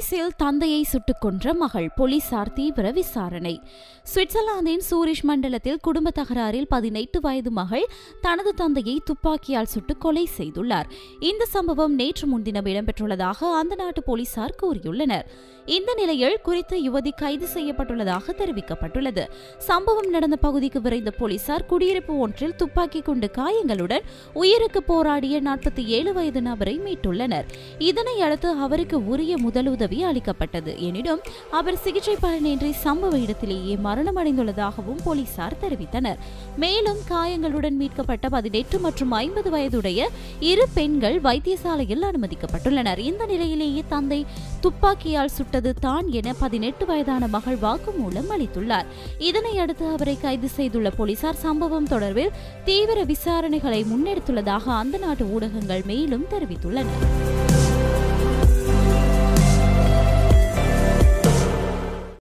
சுவிஸில் தந்தையை சுட்டுக் கொன்ற மகள் போலீசார் தீவிர விசாரணை சுவிட்சர்லாந்தின் சூரிஷ் மண்டலத்தில் குடும்ப தகராறில் பதினெட்டு வயது மகள் தனது தந்தையை துப்பாக்கியால் சுட்டு கொலை செய்துள்ளார் இந்த சம்பவம் நேற்று முன்தினம் இடம்பெற்றுள்ளதாக அந்த நாட்டு போலீசார் கூறியுள்ளனர் இந்த நிலையில் குறித்த யுவதி கைது செய்யப்பட்டுள்ளதாக தெரிவிக்கப்பட்டுள்ளது சம்பவம் நடந்த பகுதிக்கு விரைந்த போலீசார் குடியிருப்பு ஒன்றில் துப்பாக்கி கொண்டு காயங்களுடன் உயிருக்கு போராடிய நாற்பத்தி ஏழு வயது நபரை மீட்டுள்ளனர் இதனை அடுத்து அவருக்கு உரிய முதலுதவி அளிக்கப்பட்டது எனினும் அவர் சிகிச்சை பலனின்றி சம்பவ இடத்திலேயே மரணமடைந்துள்ளதாகவும் போலீசார் தெரிவித்தனர் மேலும் காயங்களுடன் மீட்கப்பட்ட பதினெட்டு மற்றும் ஐம்பது வயதுடைய இரு பெண்கள் வைத்தியசாலையில் அனுமதிக்கப்பட்டுள்ளனர் இந்த நிலையிலேயே தந்தை துப்பாக்கியால் சுட்டது தான் என பதினெட்டு வயதான மகள் வாக்குமூலம் அளித்துள்ளார் இதனை அடுத்து அவரை கைது செய்துள்ள போலீசார் சம்பவம் தொடர்பில் தீவிர விசாரணைகளை முன்னெடுத்துள்ளதாக அந்த நாட்டு ஊடகங்கள் மேலும் தெரிவித்துள்ளன